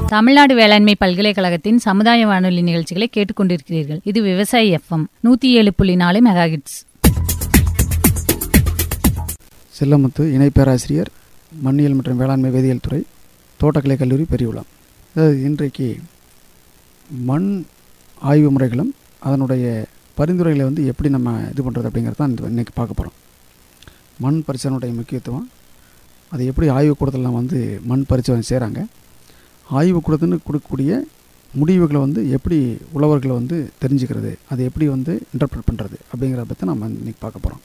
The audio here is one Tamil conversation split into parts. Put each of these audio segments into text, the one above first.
தமிழ்நாடு வேளாண்மை பல்கலைக்கழகத்தின் சமுதாய வானொலி நிகழ்ச்சிகளை கேட்டுக்கொண்டிருக்கிறீர்கள் இது விவசாயி எஃப்எம் நூத்தி ஏழு புள்ளி நாலு மெகாஹிட்ஸ் செல்லமுத்து இணை பேராசிரியர் மண்ணியல் மற்றும் வேளாண்மை வேதியியல் துறை தோட்டக்கலை கல்லூரி பெரியகுளம் அதாவது இன்றைக்கு மண் ஆய்வு முறைகளும் அதனுடைய பரிந்துரைகளை வந்து எப்படி நம்ம இது பண்ணுறது அப்படிங்கிறது தான் இந்த இன்றைக்கி பார்க்க போகிறோம் மண் பரிசோதனையுடைய முக்கியத்துவம் அதை எப்படி ஆய்வுக்கூடத்தில் வந்து மண் பரிசோதனை செய்கிறாங்க ஆய்வுக்கூடத்துன்னு கொடுக்கக்கூடிய முடிவுகளை வந்து எப்படி உழவர்களை வந்து தெரிஞ்சுக்கிறது அதை எப்படி வந்து இன்டர்பிரட் பண்ணுறது அப்படிங்கிறத பற்றி நம்ம இன்றைக்கி பார்க்க போகிறோம்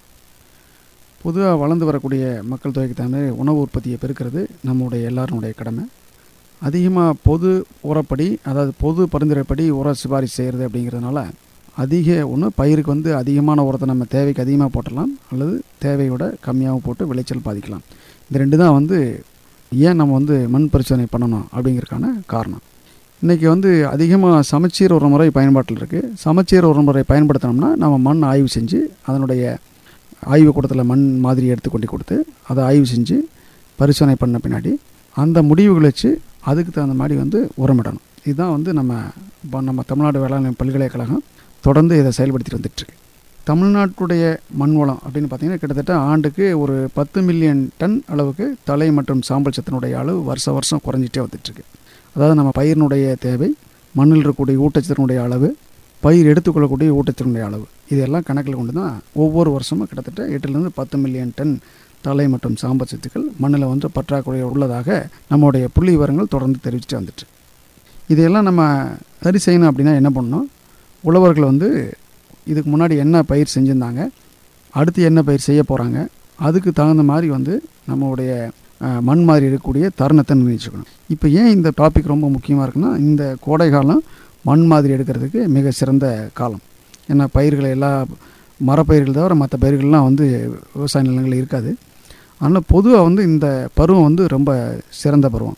பொதுவாக வளர்ந்து வரக்கூடிய மக்கள் தொகைக்கு தகுந்த மாதிரி உணவு உற்பத்தியை பெருக்கிறது நம்முடைய எல்லாருடைய கடமை அதிகமாக பொது உரப்படி அதாவது பொது பரிந்துரைப்படி உர சிபாரிசு செய்கிறது அப்படிங்கிறதுனால அதிக ஒன்று பயிருக்கு வந்து அதிகமான உரத்தை நம்ம தேவைக்கு அதிகமாக போட்டலாம் அல்லது தேவையோட கம்மியாகவும் போட்டு விளைச்சல் பாதிக்கலாம் இந்த ரெண்டு தான் வந்து ஏன் நம்ம வந்து மண் பரிசோதனை பண்ணணும் அப்படிங்கிறதுக்கான காரணம் இன்றைக்கி வந்து அதிகமாக சமச்சீர் ஒரு முறை பயன்பாட்டில் இருக்குது சமச்சீர் ஒரு முறை பயன்படுத்தினோம்னா நம்ம மண் ஆய்வு செஞ்சு அதனுடைய ஆய்வு கூடத்தில் மண் மாதிரி எடுத்து கொண்டு கொடுத்து அதை ஆய்வு செஞ்சு பரிசோதனை பண்ண பின்னாடி அந்த முடிவுகளை வச்சு அதுக்கு தகுந்த மாதிரி வந்து உரமிடணும் இதுதான் வந்து நம்ம இப்போ நம்ம தமிழ்நாடு வேளாண்மை பல்கலைக்கழகம் தொடர்ந்து இதை செயல்படுத்திட்டு வந்துட்டுருக்கு தமிழ்நாட்டுடைய மண் வளம் அப்படின்னு பார்த்தீங்கன்னா கிட்டத்தட்ட ஆண்டுக்கு ஒரு பத்து மில்லியன் டன் அளவுக்கு தலை மற்றும் சாம்பல் சத்தினுடைய அளவு வருஷ வருஷம் குறைஞ்சிட்டே வந்துட்டுருக்கு அதாவது நம்ம பயிரினுடைய தேவை மண்ணில் இருக்கக்கூடிய ஊட்டச்சத்தினுடைய அளவு பயிர் எடுத்துக்கொள்ளக்கூடிய ஊட்டச்சத்தினுடைய அளவு இதெல்லாம் கணக்கில் கொண்டு தான் ஒவ்வொரு வருஷமும் கிட்டத்தட்ட எட்டுலேருந்து பத்து மில்லியன் டன் தலை மற்றும் சாம்பல் சத்துக்கள் மண்ணில் வந்து பற்றாக்குறை உள்ளதாக நம்முடைய புள்ளி விவரங்கள் தொடர்ந்து தெரிவிச்சுட்டு வந்துட்டு இதையெல்லாம் நம்ம சரி செய்யணும் அப்படின்னா என்ன பண்ணணும் உழவர்கள் வந்து இதுக்கு முன்னாடி என்ன பயிர் செஞ்சுருந்தாங்க அடுத்து என்ன பயிர் செய்ய போகிறாங்க அதுக்கு தகுந்த மாதிரி வந்து நம்மளுடைய மண் மாதிரி இருக்கக்கூடிய தருணத்தை நிர்ணயிச்சுக்கணும் இப்போ ஏன் இந்த டாபிக் ரொம்ப முக்கியமாக இருக்குன்னா இந்த கோடை காலம் மண் மாதிரி எடுக்கிறதுக்கு மிக சிறந்த காலம் ஏன்னா பயிர்களை எல்லா மரப்பயிர்கள் தவிர மற்ற பயிர்கள்லாம் வந்து விவசாய நிலங்களில் இருக்காது அதனால் பொதுவாக வந்து இந்த பருவம் வந்து ரொம்ப சிறந்த பருவம்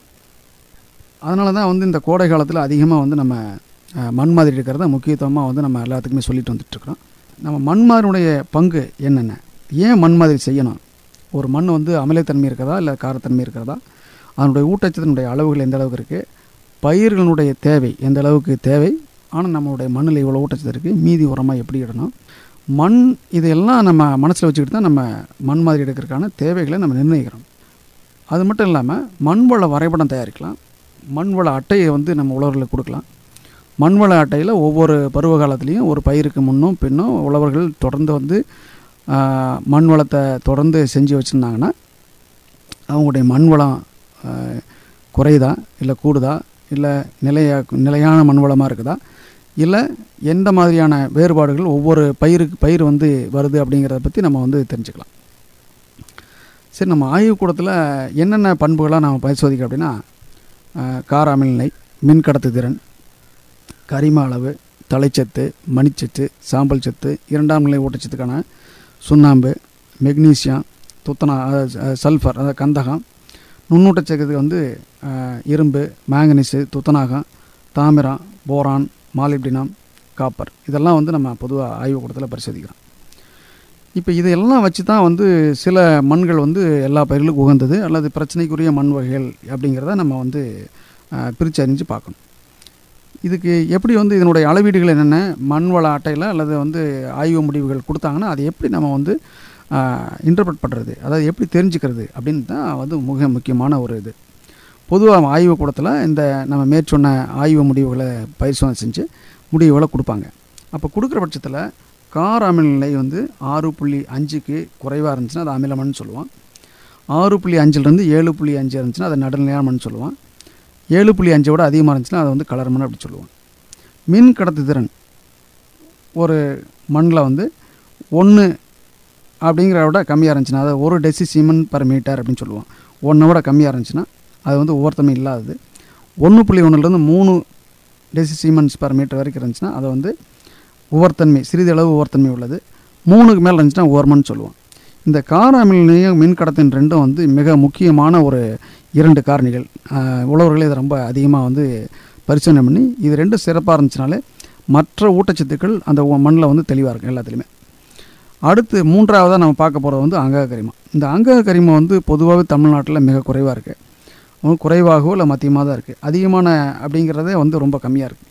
அதனால தான் வந்து இந்த கோடை காலத்தில் அதிகமாக வந்து நம்ம மண் மாதிரி இருக்கிறத முக்கியத்துவமாக வந்து நம்ம எல்லாத்துக்குமே சொல்லிட்டு வந்துட்டுருக்குறோம் நம்ம மண் மாதிரியுடைய பங்கு என்னென்ன ஏன் மண் மாதிரி செய்யணும் ஒரு மண் வந்து அமிலத்தன்மை இருக்கிறதா இல்லை காரத்தன்மை இருக்கிறதா அதனுடைய ஊட்டச்சத்தினுடைய அளவுகள் எந்த அளவுக்கு இருக்குது பயிர்களுடைய தேவை எந்த அளவுக்கு தேவை ஆனால் நம்மளுடைய மண்ணில் இவ்வளோ ஊட்டச்சத்து இருக்குது மீதி உரமாக எப்படி இடணும் மண் இதையெல்லாம் நம்ம மனசில் வச்சுக்கிட்டு தான் நம்ம மண் மாதிரி எடுக்கிறதுக்கான தேவைகளை நம்ம நிர்ணயிக்கிறோம் அது மட்டும் இல்லாமல் மண்வள வரைபடம் தயாரிக்கலாம் மண்வள அட்டையை வந்து நம்ம உழவர்களுக்கு கொடுக்கலாம் மண்வள அட்டையில் ஒவ்வொரு பருவ காலத்துலேயும் ஒரு பயிருக்கு முன்னும் பின்னும் உழவர்கள் தொடர்ந்து வந்து மண் வளத்தை தொடர்ந்து செஞ்சு வச்சுருந்தாங்கன்னா அவங்களுடைய மண் வளம் குறையுதா இல்லை கூடுதா இல்லை நிலையா நிலையான மண் வளமாக இருக்குதா இல்லை எந்த மாதிரியான வேறுபாடுகள் ஒவ்வொரு பயிருக்கு பயிர் வந்து வருது அப்படிங்கிறத பற்றி நம்ம வந்து தெரிஞ்சுக்கலாம் சரி நம்ம ஆய்வுக்கூடத்தில் என்னென்ன பண்புகளாக நம்ம பரிசோதிக்க அப்படின்னா கார அமில்நிலை மின் கடத்து திறன் கரிம அளவு தலைச்சத்து மணிச்சத்து சாம்பல் சத்து இரண்டாம் நிலை ஊட்டச்சத்துக்கான சுண்ணாம்பு மெக்னீசியம் துத்தனா சல்ஃபர் அதாவது கந்தகம் நுண்ணூட்டச்சத்துக்கு வந்து இரும்பு மேங்கனீஸு துத்தநாகம் தாமிரம் போரான் மாலிப்டினம் காப்பர் இதெல்லாம் வந்து நம்ம பொதுவாக ஆய்வுக்கூடத்தில் பரிசோதிக்கிறோம் இப்போ இதையெல்லாம் வச்சு தான் வந்து சில மண்கள் வந்து எல்லா பயிர்களுக்கும் உகந்தது அல்லது பிரச்சனைக்குரிய மண் வகைகள் அப்படிங்கிறத நம்ம வந்து பிரித்து அறிஞ்சு பார்க்கணும் இதுக்கு எப்படி வந்து இதனுடைய அளவீடுகள் என்னென்ன மண் வள அட்டையில் அல்லது வந்து ஆய்வு முடிவுகள் கொடுத்தாங்கன்னா அதை எப்படி நம்ம வந்து இன்டர்பிரட் பண்ணுறது அதாவது எப்படி தெரிஞ்சுக்கிறது அப்படின்னு தான் வந்து மிக முக்கியமான ஒரு இது பொதுவாக ஆய்வு கூடத்தில் இந்த நம்ம மேற்சொன்ன ஆய்வு முடிவுகளை பரிசோதனை செஞ்சு முடிவுகளை கொடுப்பாங்க அப்போ கொடுக்குற பட்சத்தில் கார அமில நிலை வந்து ஆறு புள்ளி அஞ்சுக்கு குறைவாக இருந்துச்சுன்னா அது அமிலமன்னு சொல்லுவோம் ஆறு புள்ளி அஞ்சுலேருந்து ஏழு புள்ளி அஞ்சு இருந்துச்சுன்னா அதை நடுநிலையான மண் சொல்லுவான் ஏழு புள்ளி அஞ்சை விட அதிகமாக இருந்துச்சுன்னா அதை வந்து கலர் மண் அப்படி சொல்லுவோம் மின் கடத்து திறன் ஒரு மண்ணில் வந்து ஒன்று அப்படிங்கிற விட கம்மியாக இருந்துச்சுன்னா அதாவது ஒரு டெசி சீமன் பர் மீட்டர் அப்படின்னு சொல்லுவோம் ஒன்றை விட கம்மியாக இருந்துச்சுன்னா அது வந்து ஒவ்வொருத்தமே இல்லாதது ஒன்று புள்ளி ஒன்றுலேருந்து மூணு டெசி சீமன்ஸ் பர் மீட்டர் வரைக்கும் இருந்துச்சுன்னா அதை வந்து உவர்த்தன்மை சிறிதளவு உவர்த்தன்மை உள்ளது மூணுக்கு மேலே இருந்துச்சுன்னா ஓர்மன்னு சொல்லுவோம் இந்த கார அமிலநிலையும் மின் கடத்தின் ரெண்டும் வந்து மிக முக்கியமான ஒரு இரண்டு காரணிகள் உழவர்களே இதை ரொம்ப அதிகமாக வந்து பரிசோதனை பண்ணி இது ரெண்டும் சிறப்பாக இருந்துச்சுனாலே மற்ற ஊட்டச்சத்துக்கள் அந்த மண்ணில் வந்து தெளிவாக இருக்கும் எல்லாத்துலேயுமே அடுத்து மூன்றாவதாக நம்ம பார்க்க போகிறது வந்து அங்கக கரிமம் இந்த அங்கக கரிமம் வந்து பொதுவாகவே தமிழ்நாட்டில் மிக குறைவாக இருக்குது ஒன்று குறைவாகவோ இல்லை மத்தியமாக தான் இருக்குது அதிகமான அப்படிங்கிறதே வந்து ரொம்ப கம்மியாக இருக்குது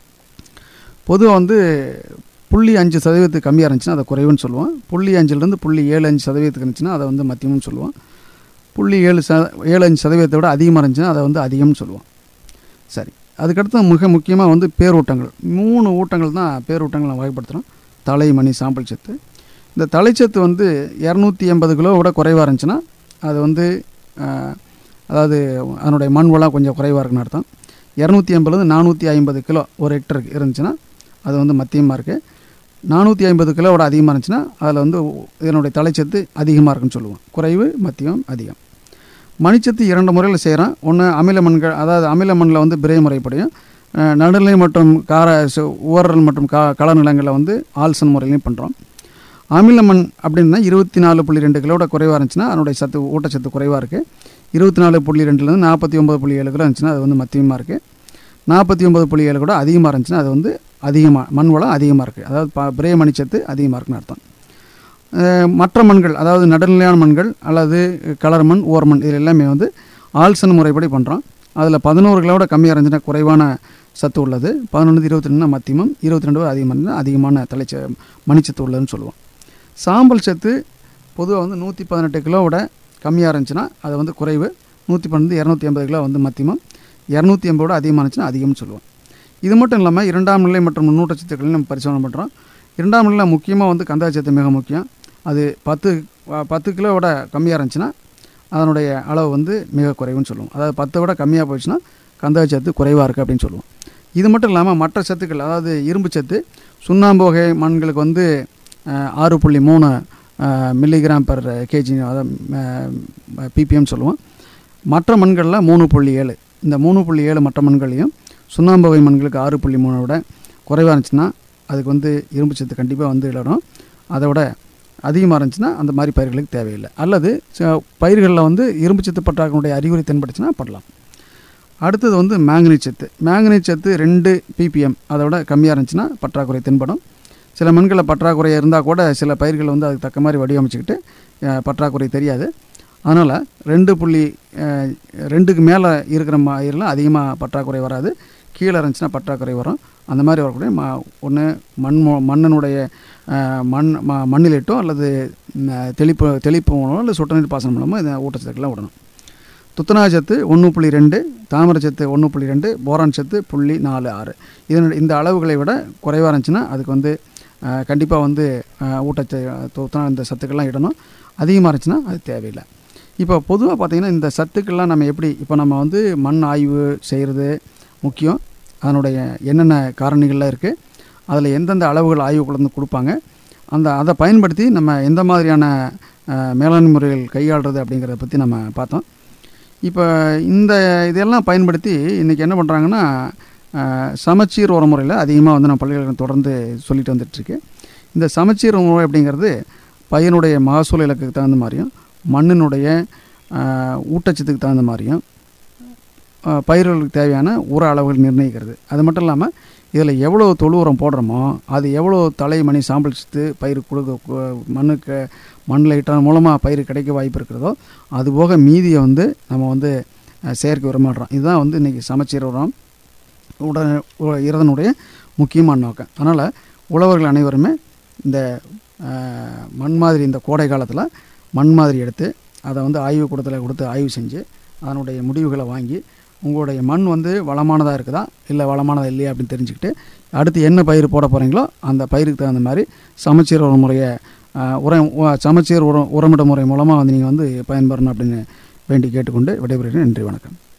பொதுவாக வந்து புள்ளி அஞ்சு சதவீதத்துக்கு கம்மியாக இருந்துச்சுன்னா அதை குறைவுன்னு சொல்லுவோம் புள்ளி அஞ்சுலேருந்து புள்ளி ஏழு அஞ்சு சதவீதத்துக்கு இருந்துச்சுன்னா அதை வந்து மத்தியம்னு சொல்லுவோம் புள்ளி ஏழு ச ஏழு அஞ்சு சதவீதத்தை விட அதிகமாக இருந்துச்சுன்னா அதை வந்து அதிகம்னு சொல்லுவோம் சரி அதுக்கடுத்து மிக முக்கியமாக வந்து பேரூட்டங்கள் மூணு ஊட்டங்கள் தான் பேரூட்டங்கள் நம்ம வகைப்படுத்துகிறோம் தலை மணி சாம்பல் சத்து இந்த தலைச்சத்து வந்து இரநூத்தி எண்பது கிலோ விட குறைவாக இருந்துச்சுன்னா அது வந்து ஆஹ், அதாவது அதனுடைய மண் வளம் கொஞ்சம் குறைவாக இருக்குன்னு அர்த்தம் இரநூத்தி எண்பதுலேருந்து நானூற்றி ஐம்பது கிலோ ஒரு ஹெக்டருக்கு இருந்துச்சுன்னா அது வந்து மத்தியமாக இருக்குது நானூற்றி ஐம்பது கிலோவோட அதிகமாக இருந்துச்சுன்னா அதில் வந்து இதனுடைய தலைச்சத்து அதிகமாக இருக்குன்னு சொல்லுவோம் குறைவு மத்தியம் அதிகம் மணிச்சத்து இரண்டு முறையில் செய்கிறோம் ஒன்று அமில மண்கள் அதாவது அமில மண்ணில் வந்து பிறை முறைப்படியும் அஹ், நடுநிலை மற்றும் கார சு- ஊரல் மற்றும் கா கள நிலங்களில் வந்து ஆல்சன் முறையிலையும் பண்ணுறோம் அமில மண் அப்படின்னா இருபத்தி நாலு புள்ளி ரெண்டு கிலோட குறைவாக இருந்துச்சுன்னா அதனுடைய சத்து ஊட்டச்சத்து குறைவாக இருக்குது இருபத்தி நாலு புள்ளி ரெண்டுலேருந்து நாற்பத்தி ஒம்பது புள்ளி ஏழு கிலோ இருந்துச்சுன்னா அது வந்து மத்தியமாக இருக்குது நாற்பத்தி ஒம்பது புள்ளி ஏழு கூட அதிகமாக இருந்துச்சுன்னா அது வந்து அதிகமாக மண் வளம் அதிகமாக இருக்குது அதாவது ப பிரே மணிச்சத்து அதிகமாக இருக்குன்னு அர்த்தம் அஹ் மற்ற மண்கள் அதாவது நடுநிலையான மண்கள் அல்லது கலர் மண் ஓர் மண் இது எல்லாமே வந்து ஆல்சன் முறைப்படி பண்ணுறோம் அதில் பதினோரு கிலோட கம்மியாக இருந்துச்சுன்னா குறைவான சத்து உள்ளது பதினொன்று இருபத்தி ரெண்டுனா மத்தியமம் இருபத்தி ரெண்டு அதிகமாக இருந்தால் அதிகமான தலைச்ச மணிச்சத்து உள்ளதுன்னு சொல்லுவோம் சாம்பல் சத்து பொதுவாக வந்து நூற்றி பதினெட்டு கிலோவோட கம்மியாக இருந்துச்சுன்னா அது வந்து குறைவு நூற்றி பன்னெண்டு இரநூத்தி ஐம்பது கிலோ வந்து மத்தியமம் இரநூத்தி ஐம்பதோட அதிகமாக இருந்துச்சுன்னா அதிகம்னு சொல்லுவோம் இது மட்டும் இல்லாமல் இரண்டாம் நிலை மற்றும் முன்னூட்டச்சத்துக்களையும் நம்ம பரிசோதனை பண்ணுறோம் இரண்டாம் நிலையில் முக்கியமாக வந்து கந்தாச்சத்து மிக முக்கியம் அது பத்து அஹ், பத்து கிலோவோட கம்மியாக இருந்துச்சுன்னா அதனுடைய அளவு வந்து மிக குறைவுன்னு சொல்லுவோம் அதாவது பத்தை விட கம்மியாக போயிடுச்சுன்னா கந்தாச்சத்து குறைவாக இருக்குது அப்படின்னு சொல்லுவோம் இது மட்டும் இல்லாமல் மற்ற சத்துக்கள் அதாவது இரும்பு சத்து சுண்ணாம்பு வகை மண்களுக்கு வந்து அஹ், ஆறு புள்ளி மூணு மில்லிகிராம் பர் கேஜி அதாவது பிபிஎம் சொல்லுவோம் மற்ற மண்களில் மூணு புள்ளி ஏழு இந்த மூணு புள்ளி ஏழு மற்ற மண்களையும் சுண்ணாம்பு வகை மண்களுக்கு ஆறு புள்ளி மூணை விட குறைவாக இருந்துச்சுன்னா அதுக்கு வந்து இரும்பு சத்து கண்டிப்பாக வந்து இடணும் அதை விட அதிகமாக இருந்துச்சுன்னா அந்த மாதிரி பயிர்களுக்கு தேவையில்லை அல்லது ச- பயிர்களில் வந்து இரும்பு சத்து பற்றாக்குடைய அறிகுறி தென்பட்டுச்சுன்னா படலாம் அடுத்தது வந்து மேங்கனீஸ் சத்து மேங்கனீஸ் சத்து ரெண்டு பிபிஎம் அதை விட கம்மியாக இருந்துச்சுன்னா பற்றாக்குறை தென்படும் சில மண்களில் பற்றாக்குறை இருந்தால் கூட சில பயிர்கள் வந்து அதுக்கு தக்க மாதிரி வடிவமைச்சுக்கிட்டு அஹ், பற்றாக்குறை தெரியாது அதனால் ரெண்டு புள்ளி அஹ், ரெண்டுக்கு மேலே இருக்கிற பயிரெலாம் அதிகமாக பற்றாக்குறை வராது கீழே இருந்துச்சுன்னா பற்றாக்குறை வரும் அந்த மாதிரி வரக்கூடிய ம ஒன்று மண் மூ- மண்ணினுடைய அஹ், மண் ம மண்ணிலிட்டோ அல்லது ம், தெளிப்பு தெளிப்பு மூலமோ இல்லை சொட்டு நீர் பாசனம் மூலமோ இந்த ஊட்டச்சத்துக்கெல்லாம் விடணும் துத்தநாக சத்து ஒன்று புள்ளி ரெண்டு தாமிர சத்து ஒன்று புள்ளி ரெண்டு போரான் சத்து புள்ளி நாலு ஆறு இதனுடைய இந்த அளவுகளை விட குறைவாக இருந்துச்சுன்னா அதுக்கு வந்து கண்டிப்பாக வந்து அஹ், ஊட்டச்ச துத்தனா இந்த சத்துக்கள்லாம் இடணும் அதிகமாக இருந்துச்சுன்னா அது தேவையில்லை இப்போ பொதுவாக பார்த்தீங்கன்னா இந்த சத்துக்கள்லாம் நம்ம எப்படி இப்போ நம்ம வந்து மண் ஆய்வு செய்கிறது முக்கியம் அதனுடைய என்னென்ன காரணிகள்லாம் இருக்குது அதில் எந்தெந்த அளவுகள் ஆய்வுக்குள்ள இருந்து கொடுப்பாங்க அந்த அதை பயன்படுத்தி நம்ம எந்த மாதிரியான அஹ், மேலாண்மை முறைகள் கையாளுறது அப்படிங்கிறத பற்றி நம்ம பார்த்தோம் இப்போ இந்த இதெல்லாம் பயன்படுத்தி இன்றைக்கி என்ன பண்ணுறாங்கன்னா அஹ், சமச்சீர் உர முறையில் அதிகமாக வந்து நம்ம பள்ளிகளுக்கு தொடர்ந்து சொல்லிட்டு வந்துட்டுருக்கு இந்த சமச்சீர் முறை அப்படிங்கிறது பையனுடைய மகசூல் இலக்குக்கு தகுந்த மாதிரியும் மண்ணினுடைய அஹ், ஊட்டச்சத்துக்கு தகுந்த மாதிரியும் அஹ், பயிர்களுக்கு தேவையான உர அளவுகள் நிர்ணயிக்கிறது அது மட்டும் இல்லாமல் இதில் எவ்வளோ தொழு உரம் போடுறோமோ அது எவ்வளோ தலை மணி சாம்பல் சத்து பயிர் கொடுக்க கு- மண்ணுக்கு மண்ணில் இட்டால் மூலமாக பயிர் கிடைக்க வாய்ப்பு இருக்கிறதோ அது போக மீதியை வந்து நம்ம வந்து அஹ், செயற்கை உரமாடுறோம் இதுதான் வந்து இன்றைக்கி சமச்சீர் உரம் உட உ- இதனுடைய முக்கியமான நோக்கம் அதனால் உழவர்கள் அனைவருமே இந்த அஹ், மண் மாதிரி இந்த கோடை காலத்தில் மண் மாதிரி எடுத்து அதை வந்து ஆய்வு கூடத்தில் கொடுத்து ஆய்வு செஞ்சு அதனுடைய முடிவுகளை வாங்கி உங்களுடைய மண் வந்து வளமானதாக இருக்குதா இல்லை வளமானதா இல்லையா அப்படின்னு தெரிஞ்சுக்கிட்டு அடுத்து என்ன பயிர் போட போகிறீங்களோ அந்த பயிருக்கு தகுந்த மாதிரி சமச்சீர் உர முறையை அஹ், உரம் உ- சமச்சீர் உரம் உரமிட முறை மூலமாக வந்து நீங்கள் வந்து பயன்பெறணும் அப்படின்னு வேண்டி கேட்டுக்கொண்டு விடைபெறுகிறேன் நன்றி வணக்கம்